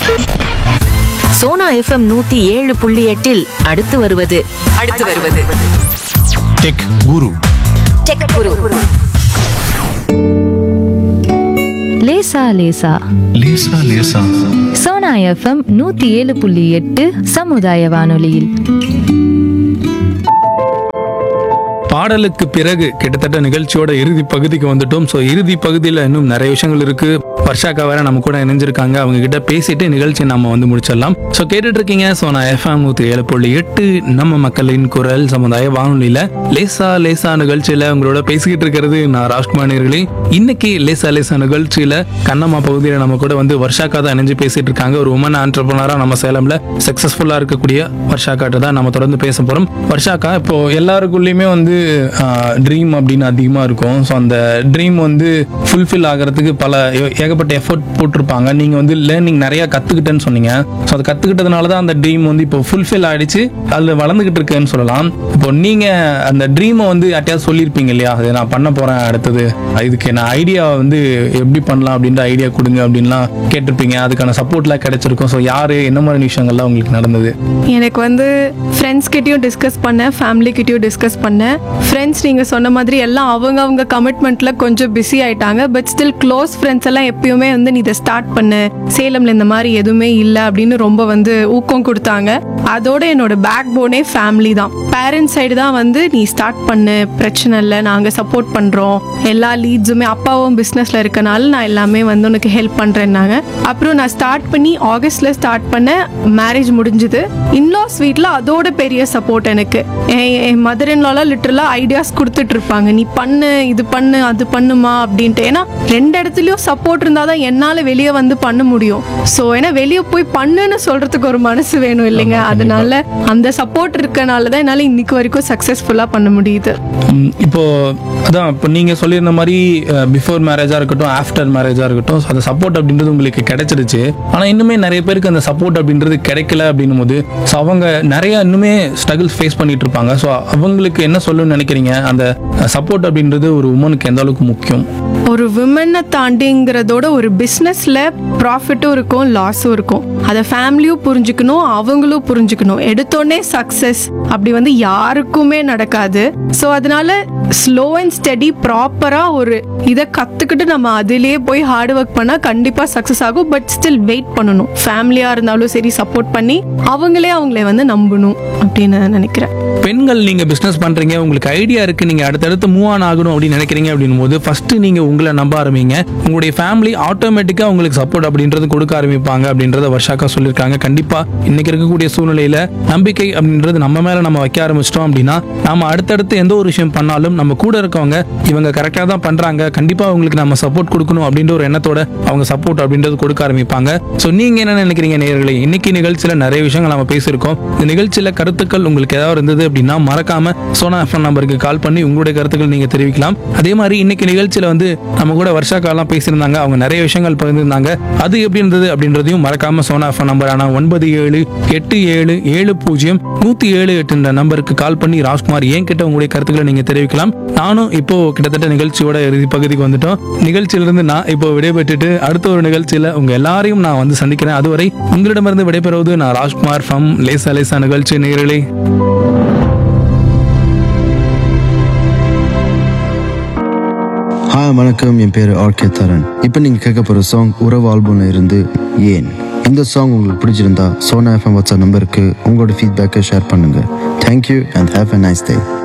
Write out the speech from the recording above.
Sona FM நூத்தி ஏழு புள்ளி எட்டில் அடுத்து வருவது அடுத்து வருவது டெக் குரு டெக் குரு லேசா லேசா லேசா லேசா சோனா எஃப்எம் நூத்தி ஏழு புள்ளி எட்டு சமுதாய வானொலியில் பாடலுக்கு பிறகு கிட்டத்தட்ட நிகழ்ச்சியோட இறுதி பகுதிக்கு வந்துட்டோம் ஸோ இறுதி பகுதியில் இன்னும் நிறைய விஷயங்கள் இருக்கு வர்ஷாக்கா வேற நம்ம கூட இணைஞ்சிருக்காங்க அவங்க கிட்ட பேசிட்டு நிகழ்ச்சி நம்ம வந்து முடிச்சிடலாம் ஸோ கேட்டுட்டு இருக்கீங்க ஸோ நான் எஃப்எம் நூற்றி ஏழு புள்ளி எட்டு நம்ம மக்களின் குரல் சமுதாய வானொலியில லேசா லேசா நிகழ்ச்சியில உங்களோட பேசிக்கிட்டு இருக்கிறது நான் ராஜ்குமார் நேர்களே இன்னைக்கு லேசா லேசா நிகழ்ச்சியில கண்ணம்மா பகுதியில் நம்ம கூட வந்து வர்ஷாக்கா தான் இணைஞ்சு பேசிட்டு இருக்காங்க ஒரு உமன் ஆண்டர்பனரா நம்ம சேலம்ல சக்சஸ்ஃபுல்லா இருக்கக்கூடிய வர்ஷாக்காட்ட தான் நம்ம தொடர்ந்து பேச போறோம் வர்ஷாக்கா இப்போ எல்லாருக்குள்ளேயுமே வந்து ட்ரீம் அப்படின்னு அதிகமா இருக்கும் ஸோ அந்த ட்ரீம் வந்து ஃபுல்ஃபில் ஆகிறதுக்கு பல ஏ- ஏகப்பட்ட எஃபர்ட் போட்டிருப்பாங்க நீங்க வந்து லேர்னிங் நிறைய கத்துக்கிட்டேன்னு சொன்னீங்க ஸோ அதை கத்துக்கிட்டதுனால தான் அந்த ட்ரீம் வந்து இப்போ ஃபுல்ஃபில் ஆயிடுச்சு அதில் வளர்ந்துகிட்டு இருக்குன்னு சொல்லலாம் இப்போ நீங்க அந்த ட்ரீமை வந்து யார்ட்டையாவது சொல்லியிருப்பீங்க இல்லையா அதை நான் பண்ண போறேன் அடுத்தது இதுக்கு நான் ஐடியா வந்து எப்படி பண்ணலாம் அப்படின்ற ஐடியா கொடுங்க அப்படின்லாம் கேட்டிருப்பீங்க அதுக்கான சப்போர்ட்லாம் கிடைச்சிருக்கும் ஸோ யாரு என்ன மாதிரி விஷயங்கள்லாம் உங்களுக்கு நடந்தது எனக்கு வந்து ஃப்ரெண்ட்ஸ் கிட்டயும் டிஸ்கஸ் பண்ணேன் ஃபேமிலி கிட்டயும் டிஸ்கஸ் பண்ணேன் ஃப்ரெண்ட்ஸ் நீங்கள் சொன்ன மாதிரி எல்லாம் அவங்க அவங்க கமிட்மெண்ட்ல கொஞ்சம் பிஸி ஆயிட்டாங்க பட் ஸ்டில் க்ளோஸ் ஃப்ரெண்ட்ஸ் எல்லாம் எப்பயுமே வந்து நீ இதை ஸ்டார்ட் பண்ணு சேலம்ல இந்த மாதிரி எதுவுமே இல்லை அப்படின்னு ரொம்ப வந்து ஊக்கம் கொடுத்தாங்க அதோட என்னோட பேக் போனே ஃபேமிலி தான் பேரண்ட்ஸ் சைடு தான் வந்து நீ ஸ்டார்ட் பண்ணு பிரச்சனை இல்லை நாங்கள் சப்போர்ட் பண்ணுறோம் எல்லா லீட்ஸுமே அப்பாவும் பிஸ்னஸில் இருக்கனால நான் எல்லாமே வந்து உனக்கு ஹெல்ப் பண்ணுறேன்னாங்க அப்புறம் நான் ஸ்டார்ட் பண்ணி ஆகஸ்ட்ல ஸ்டார்ட் பண்ண மேரேஜ் முடிஞ்சுது இன்லாஸ் வீட்டில் அதோட பெரிய சப்போர்ட் எனக்கு என்- என் மதர் இன்லாலாம் லிட்டரலாக ஐடியாஸ் கொடுத்துட்டு இருப்பாங்க நீ பண்ணு இது பண்ணு அது பண்ணுமா அப்படின்ட்டு ஏன்னா ரெண்டு இடத்துலயும் சப்போர்ட் இருந்தால் தான் என்னால் வெளியே வந்து பண்ண முடியும் ஸோ ஏன்னா வெளியே போய் பண்ணுன்னு சொல்றதுக்கு ஒரு மனசு வேணும் இல்லைங்க அதனால அந்த சப்போர்ட் இருக்கனால தான் என்னால் இன்னைக்கு வரைக்கும் சக்ஸஸ்ஃபுல்லாக பண்ண முடியுது ம், இப்போ அதான் இப்போ நீங்க சொல்லியிருந்த மாதிரி பிஃபோர் மேரேஜா இருக்கட்டும் ஆஃப்டர் மேரேஜா இருக்கட்டும் so அந்த சப்போர்ட் அப்படின்றது உங்களுக்கு கிடைச்சிருச்சு ஆனா இன்னுமே நிறைய பேருக்கு அந்த சப்போர்ட் அப்படின்றது கிடைக்கல அப்படின்னும் போது ஸோ அவங்க நிறைய இன்னுமே ஸ்ட்ரகிள்ஸ் ஃபேஸ் பண்ணிட்டு இருப்பாங்க ஸோ அவங்களுக்கு என்ன சொல்லணும்னு நினைக்கிறீங்க அந்த சப்போர்ட் அப்படின்றது ஒரு உமனுக்கு எந்த அளவுக்கு முக்கியம் ஒரு விமனை தாண்டிங்கிறதோட ஒரு பிஸ்னஸில் ப்ராஃபிட்டும் இருக்கும் லாஸும் இருக்கும் அதை ஃபேமிலியும் புரிஞ்சுக்கணும் அவங்களும் புரிஞ்சுக்கணும் எடுத்தோடனே சக்ஸஸ் அப்படி வந்து யாருக்குமே நடக்காது ஸோ அதனால ஸ்லோ அண்ட் ஸ்டடி ப்ராப்பராக ஒரு இதை கற்றுக்கிட்டு நம்ம அதிலேயே போய் ஹார்ட் ஒர்க் பண்ணால் கண்டிப்பாக சக்ஸஸ் ஆகும் பட் ஸ்டில் வெயிட் பண்ணணும் ஃபேமிலியாக இருந்தாலும் சரி சப்போர்ட் பண்ணி அவங்களே அவங்கள வந்து நம்பணும் அப்படின்னு நான் நினைக்கிறேன் பெண்கள் நீங்க பிசினஸ் பண்றீங்க உங்களுக்கு ஐடியா இருக்கு நீங்க அடுத்தடுத்து மூவ் ஆன் ஆகணும் அப்படின்னு நினைக்கிறீங்க அப்படின்னும் போது ஃபர்ஸ்ட் நீங்க உங்களை நம்ப ஆரம்பிங்க உங்களுடைய ஃபேமிலி ஆட்டோமேட்டிக்கா உங்களுக்கு சப்போர்ட் அப்படின்றது கொடுக்க ஆரம்பிப்பாங்க அப்படின்றத வர்ஷாக்கா சொல்லியிருக்காங்க கண்டிப்பா இன்னைக்கு இருக்கக்கூடிய சூழ்நிலையில நம்பிக்கை அப்படின்றது நம்ம மேல நம்ம வைக்க ஆரம்பிச்சிட்டோம் அப்படின்னா நாம அடுத்தடுத்து எந்த ஒரு விஷயம் பண்ணாலும் நம்ம கூட இருக்கவங்க இவங்க கரெக்டாக தான் பண்றாங்க கண்டிப்பா அவங்களுக்கு நம்ம சப்போர்ட் கொடுக்கணும் அப்படின்ற ஒரு எண்ணத்தோட அவங்க சப்போர்ட் அப்படின்றது கொடுக்க ஆரம்பிப்பாங்க ஸோ நீங்க என்ன நினைக்கிறீங்க நேயர்களே இன்னைக்கு நிகழ்ச்சியில நிறைய விஷயங்கள் நம்ம பேசியிருக்கோம் இந்த நிகழ்ச்சியில கருத்துக்கள் உங்களுக்கு ஏதாவது இருந்தது அப்படின்னா மறக்காம சோனா எஃப்எம் நம்பருக்கு கால் பண்ணி உங்களுடைய கருத்துக்கள் நீங்க தெரிவிக்கலாம் அதே மாதிரி இன்னைக்கு நிகழ்ச்சியில வந்து நம்ம கூட வருஷா காலம் பேசியிருந்தாங்க அவங்க நிறைய விஷயங்கள் பகிர்ந்திருந்தாங்க அது எப்படி இருந்தது அப்படின்றதையும் மறக்காம சோனா எஃப்எம் நம்பரான ஒன்பது ஏழு எட்டு ஏழு ஏழு பூஜ்ஜியம் நூத்தி ஏழு எட்டுன்ற நம்பருக்கு கால் பண்ணி ராஜ்குமார் ஏன் கிட்ட உங்களுடைய கருத்துக்களை நீங்க தெரிவிக்கலாம் நானும் இப்போ கிட்டத்தட்ட நிகழ்ச்சியோட இறுதி பகுதிக்கு வந்துட்டோம் நிகழ்ச்சியிலிருந்து நான் இப்போ விடைபெற்றுட்டு அடுத்த ஒரு நிகழ்ச்சியில உங்க எல்லாரையும் நான் வந்து சந்திக்கிறேன் அதுவரை உங்களிடமிருந்து விடைபெறுவது நான் ராஜ்குமார் ஃப்ரம் லேசா லேசா நிகழ்ச்சி நேயர்களே ஹாய் வணக்கம் என் பேர் ஆர்கே தரன் இப்போ நீங்கள் கேட்க போகிற சாங் உறவு ஆல்பம்ல இருந்து ஏன் இந்த சாங் உங்களுக்கு பிடிச்சிருந்தா சோனா எஃப்எம் வாட்ஸ்அப் நம்பருக்கு உங்களோட ஃபீட்பேக்கை ஷேர் பண்ணுங்கள் thank you and have a nice day